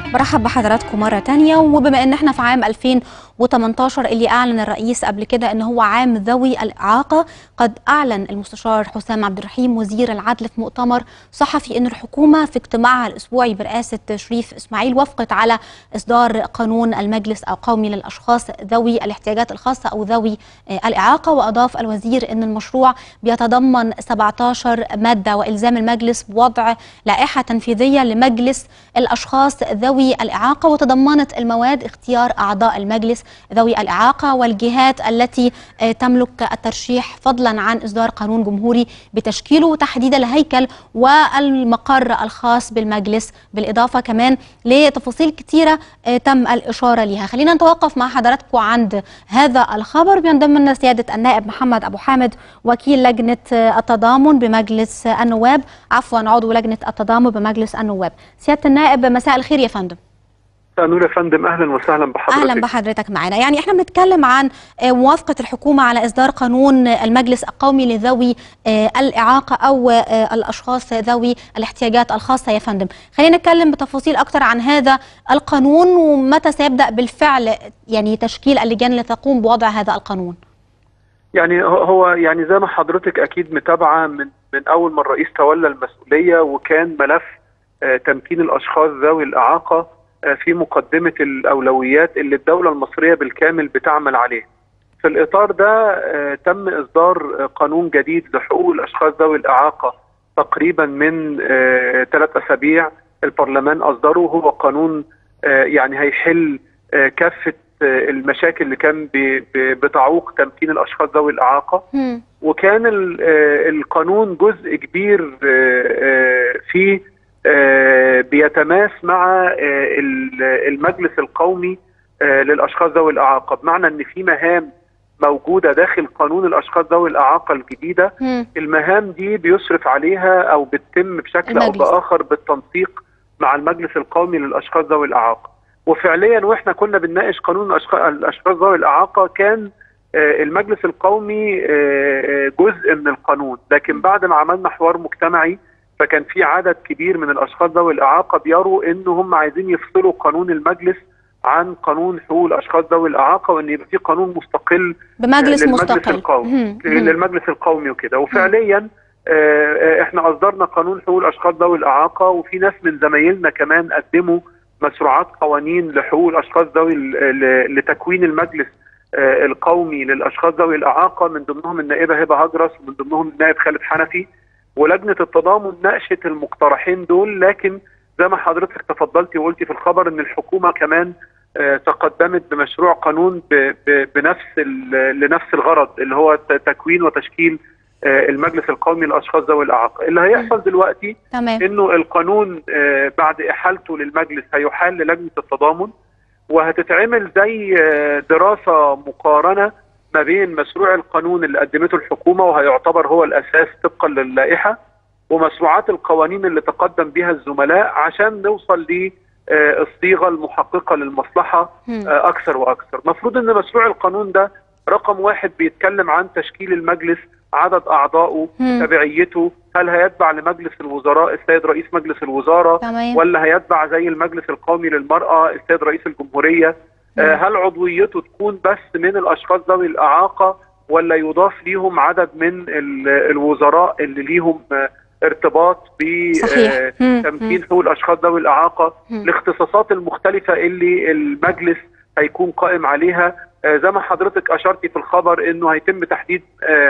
برحب بحضراتكم مرة تانية وبما ان احنا في عام 2018 اللي اعلن الرئيس قبل كده ان هو عام ذوي الاعاقة قد اعلن المستشار حسام عبد الرحيم وزير العدل في مؤتمر صحفي ان الحكومة في اجتماعها الاسبوعي برئاسة شريف اسماعيل وافقت على اصدار قانون المجلس القومي للاشخاص ذوي الاحتياجات الخاصة او ذوي الاعاقة واضاف الوزير ان المشروع بيتضمن 17 مادة والزام المجلس بوضع لائحة تنفيذية لمجلس الاشخاص ذوي ذوي الإعاقة وتضمنت المواد اختيار أعضاء المجلس ذوي الإعاقة والجهات التي تملك الترشيح فضلا عن إصدار قانون جمهوري بتشكيله وتحديد الهيكل والمقر الخاص بالمجلس بالإضافة كمان لتفاصيل كثيرة تم الإشارة لها خلينا نتوقف مع حضراتكم عند هذا الخبر بينضم لنا سيادة النائب محمد أبو حامد وكيل لجنة التضامن بمجلس النواب عفوا عضو لجنة التضامن بمجلس النواب سيادة النائب مساء الخير يا فندم نور يا فندم اهلا وسهلا بحضرتك اهلا بحضرتك معنا يعني احنا بنتكلم عن موافقه الحكومه على اصدار قانون المجلس القومي لذوي الاعاقه او الاشخاص ذوي الاحتياجات الخاصه يا فندم خلينا نتكلم بتفاصيل اكثر عن هذا القانون ومتى سيبدا بالفعل يعني تشكيل اللجان اللي تقوم بوضع هذا القانون يعني هو يعني زي ما حضرتك اكيد متابعه من من اول ما الرئيس تولى المسؤوليه وكان ملف تمكين الاشخاص ذوي الاعاقه في مقدمة الأولويات اللي الدولة المصرية بالكامل بتعمل عليه في الإطار ده تم إصدار قانون جديد لحقوق الأشخاص ذوي الإعاقة تقريبا من ثلاث أسابيع البرلمان أصدره هو قانون يعني هيحل كافة المشاكل اللي كان بتعوق تمكين الأشخاص ذوي الإعاقة وكان القانون جزء كبير فيه آه بيتماس مع آه المجلس القومي آه للاشخاص ذوي الاعاقه بمعنى ان في مهام موجوده داخل قانون الاشخاص ذوي الاعاقه الجديده م. المهام دي بيصرف عليها او بتتم بشكل المجلس. او باخر بالتنسيق مع المجلس القومي للاشخاص ذوي الاعاقه وفعليا واحنا كنا بنناقش قانون الاشخاص ذوي الاعاقه كان المجلس القومي جزء من القانون لكن بعد ما عملنا حوار مجتمعي فكان في عدد كبير من الاشخاص ذوي الاعاقه بيروا ان هم عايزين يفصلوا قانون المجلس عن قانون حقوق الاشخاص ذوي الاعاقه وان يبقى في قانون مستقل بمجلس للمجلس مستقل القومي للمجلس القومي وكده وفعليا احنا اصدرنا قانون حقوق الاشخاص ذوي الاعاقه وفي ناس من زمايلنا كمان قدموا مشروعات قوانين لحقوق الاشخاص ذوي لتكوين المجلس القومي للاشخاص ذوي الاعاقه من ضمنهم النائبه هبه هجرس ومن ضمنهم النائب خالد حنفي ولجنه التضامن ناقشت المقترحين دول لكن زي ما حضرتك تفضلتي وقلتي في الخبر ان الحكومه كمان آه تقدمت بمشروع قانون ب ب بنفس لنفس الغرض اللي هو تكوين وتشكيل آه المجلس القومي للاشخاص ذوي الاعاقه اللي هيحصل دلوقتي تمام. انه القانون آه بعد احالته للمجلس هيحال للجنه التضامن وهتتعمل زي دراسه مقارنه ما بين مشروع القانون اللي قدمته الحكومه وهيعتبر هو الاساس طبقا للائحه ومشروعات القوانين اللي تقدم بها الزملاء عشان نوصل للصيغه المحققه للمصلحه اكثر واكثر. المفروض ان مشروع القانون ده رقم واحد بيتكلم عن تشكيل المجلس عدد اعضائه تبعيته هل هيتبع لمجلس الوزراء السيد رئيس مجلس الوزاره تمام. ولا هيتبع زي المجلس القومي للمراه السيد رئيس الجمهوريه هل عضويته تكون بس من الاشخاص ذوي الاعاقه ولا يضاف ليهم عدد من الوزراء اللي ليهم ارتباط بتمكين حقوق الاشخاص ذوي الاعاقه الاختصاصات المختلفه اللي المجلس هيكون قائم عليها زي ما حضرتك اشرتي في الخبر انه هيتم تحديد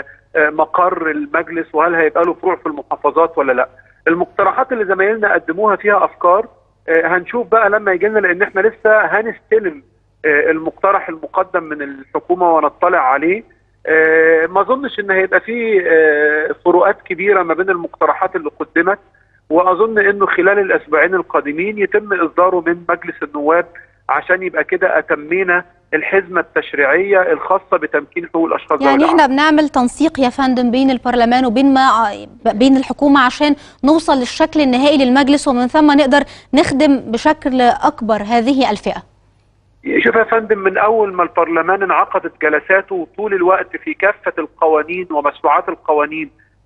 مقر المجلس وهل هيبقى له فروع في المحافظات ولا لا المقترحات اللي زمايلنا قدموها فيها افكار هنشوف بقى لما يجي لنا لان احنا لسه هنستلم المقترح المقدم من الحكومه ونطلع عليه ما اظنش ان هيبقى فيه فروقات كبيره ما بين المقترحات اللي قدمت واظن انه خلال الاسبوعين القادمين يتم اصداره من مجلس النواب عشان يبقى كده اتمينا الحزمه التشريعيه الخاصه بتمكين حقوق الاشخاص يعني احنا بنعمل تنسيق يا فندم بين البرلمان وبين ما بين الحكومه عشان نوصل للشكل النهائي للمجلس ومن ثم نقدر نخدم بشكل اكبر هذه الفئه شوف يا فندم من اول ما البرلمان انعقدت جلساته طول الوقت في كافه القوانين ومشروعات القوانين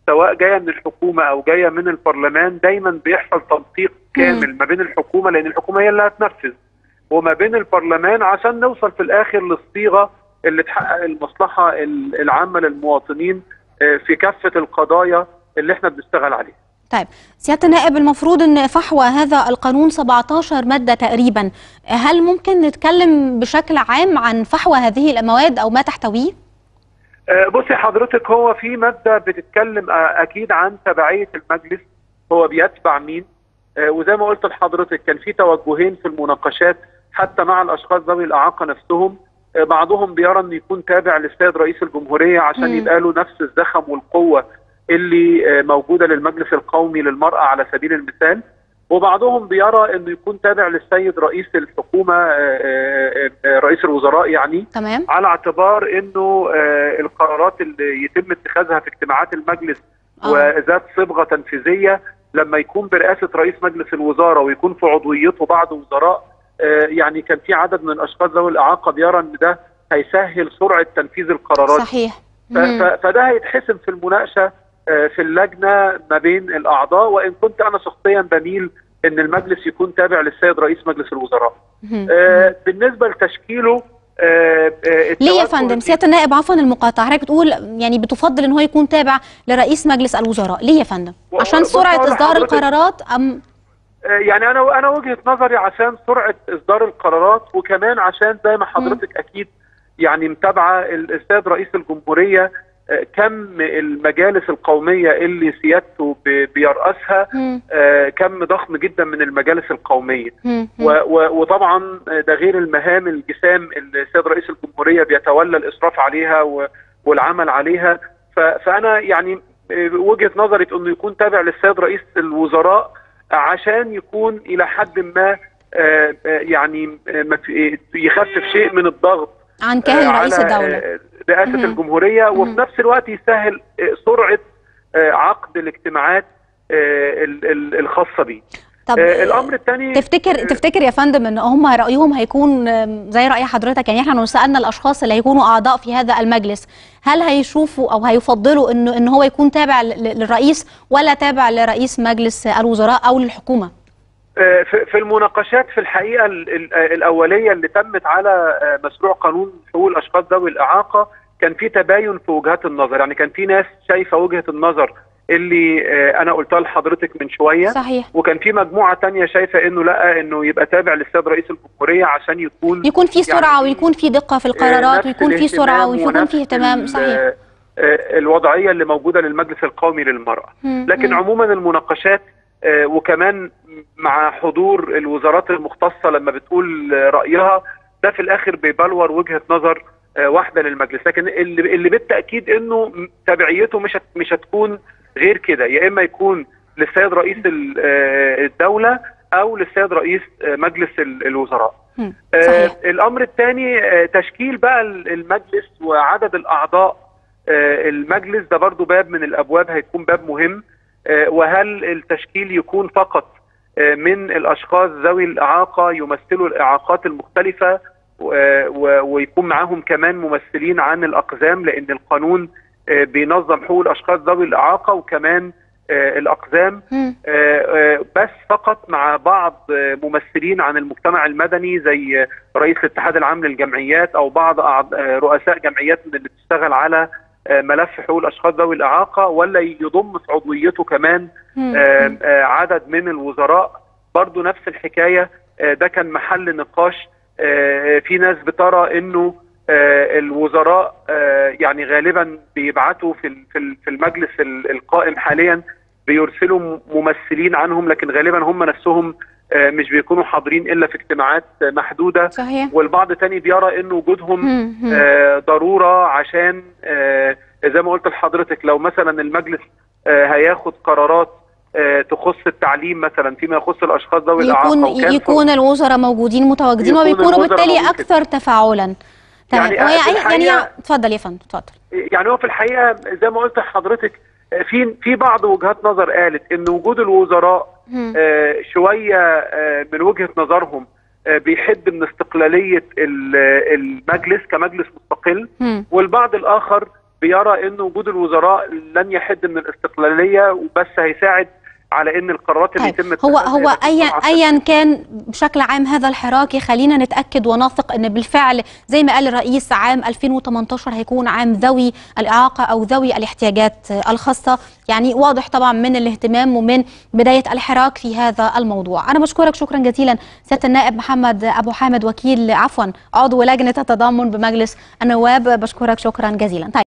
سواء جايه من الحكومه او جايه من البرلمان دايما بيحصل تنسيق كامل ما بين الحكومه لان الحكومه هي اللي هتنفذ وما بين البرلمان عشان نوصل في الاخر للصيغه اللي تحقق المصلحه العامه للمواطنين في كافه القضايا اللي احنا بنشتغل عليها. طيب سياده النائب المفروض ان فحوى هذا القانون 17 ماده تقريبا هل ممكن نتكلم بشكل عام عن فحوى هذه المواد او ما تحتويه؟ بصي حضرتك هو في ماده بتتكلم اكيد عن تبعيه المجلس هو بيتبع مين وزي ما قلت لحضرتك كان في توجهين في المناقشات حتى مع الاشخاص ذوي الاعاقه نفسهم بعضهم بيرى انه يكون تابع للسيد رئيس الجمهوريه عشان م. يبقى له نفس الزخم والقوه اللي موجوده للمجلس القومي للمراه على سبيل المثال وبعضهم بيرى انه يكون تابع للسيد رئيس الحكومه رئيس الوزراء يعني تمام. على اعتبار انه القرارات اللي يتم اتخاذها في اجتماعات المجلس أوه. وذات صبغه تنفيذيه لما يكون برئاسه رئيس مجلس الوزراء ويكون في عضويته بعض وزراء يعني كان في عدد من الاشخاص ذوي الاعاقه بيرى ان ده هيسهل سرعه تنفيذ القرارات صحيح فده هيتحسم في المناقشه في اللجنه ما بين الاعضاء وان كنت انا شخصيا بميل ان المجلس يكون تابع للسيد رئيس مجلس الوزراء. آه بالنسبه لتشكيله آه ليه يا فندم سياده النائب عفوا المقاطعه حضرتك بتقول يعني بتفضل ان هو يكون تابع لرئيس مجلس الوزراء ليه يا فندم عشان سرعه اصدار القرارات ام يعني انا انا وجهه نظري عشان سرعه اصدار القرارات وكمان عشان زي ما حضرتك اكيد يعني متابعه السيد رئيس الجمهوريه كم المجالس القوميه اللي سيادته بيرأسها كم ضخم جدا من المجالس القوميه وطبعا ده غير المهام الجسام اللي السيد رئيس الجمهوريه بيتولى الاشراف عليها والعمل عليها فانا يعني وجهه نظري انه يكون تابع للسيد رئيس الوزراء عشان يكون الى حد ما يعني يخفف شيء من الضغط عن كاهل رئيس الدوله رئاسه مم. الجمهوريه وفي مم. نفس الوقت يسهل سرعه عقد الاجتماعات الخاصه به طب الامر الثاني تفتكر تفتكر يا فندم ان هم رايهم هيكون زي راي حضرتك يعني احنا لو سالنا الاشخاص اللي هيكونوا اعضاء في هذا المجلس هل هيشوفوا او هيفضلوا انه ان هو يكون تابع للرئيس ولا تابع لرئيس مجلس الوزراء او للحكومه؟ في المناقشات في الحقيقه الاوليه اللي تمت على مشروع قانون حقوق الاشخاص ذوي الاعاقه كان في تباين في وجهات النظر يعني كان في ناس شايفه وجهه النظر اللي انا قلتها لحضرتك من شويه صحيح وكان في مجموعه تانية شايفه انه لا انه يبقى تابع للسيد رئيس الجمهوريه عشان يكون يكون في سرعه يعني ويكون في دقه في القرارات ويكون في سرعه ويكون في اهتمام صحيح الوضعيه اللي موجوده للمجلس القومي للمراه لكن عموما المناقشات وكمان مع حضور الوزارات المختصه لما بتقول رايها ده في الاخر بيبلور وجهه نظر واحده للمجلس لكن اللي, اللي بالتاكيد انه تبعيته مش مش هتكون غير كده يا اما يكون للسيد رئيس الدوله او للسيد رئيس مجلس الوزراء صحيح. الامر الثاني تشكيل بقى المجلس وعدد الاعضاء المجلس ده برضو باب من الابواب هيكون باب مهم وهل التشكيل يكون فقط من الاشخاص ذوي الاعاقه يمثلوا الاعاقات المختلفه ويكون معاهم كمان ممثلين عن الاقزام لان القانون بينظم حقوق الاشخاص ذوي الاعاقه وكمان الاقزام بس فقط مع بعض ممثلين عن المجتمع المدني زي رئيس الاتحاد العام للجمعيات او بعض رؤساء جمعيات من اللي بتشتغل على ملف حقوق الاشخاص ذوي الاعاقه ولا يضم في عضويته كمان عدد من الوزراء برضو نفس الحكايه ده كان محل نقاش في ناس بترى انه الوزراء يعني غالبا بيبعتوا في في المجلس القائم حاليا بيرسلوا ممثلين عنهم لكن غالبا هم نفسهم مش بيكونوا حاضرين الا في اجتماعات محدوده صحيح. والبعض تاني بيرى ان وجودهم ضروره عشان زي ما قلت لحضرتك لو مثلا المجلس هياخد قرارات تخص التعليم مثلا فيما يخص الاشخاص ذوي الاعاقه يكون يكون الوزراء موجودين متواجدين وبيكونوا بالتالي اكثر تفاعلا تمام يعني يعني اتفضل يا فندم اتفضل يعني هو في الحقيقه زي ما قلت لحضرتك في في بعض وجهات نظر قالت ان وجود الوزراء آه شويه آه من وجهه نظرهم آه بيحد من استقلاليه المجلس كمجلس مستقل مم. والبعض الاخر بيرى ان وجود الوزراء لن يحد من الاستقلاليه وبس هيساعد على ان القرارات اللي طيب يتم هو اتخاذها هو يبقى ايا بسرعة ايا كان بشكل عام هذا الحراك خلينا نتاكد ونثق ان بالفعل زي ما قال الرئيس عام 2018 هيكون عام ذوي الاعاقه او ذوي الاحتياجات الخاصه يعني واضح طبعا من الاهتمام ومن بدايه الحراك في هذا الموضوع انا بشكرك شكرا جزيلا سياده النائب محمد ابو حامد وكيل عفوا عضو لجنه التضامن بمجلس النواب بشكرك شكرا جزيلا طيب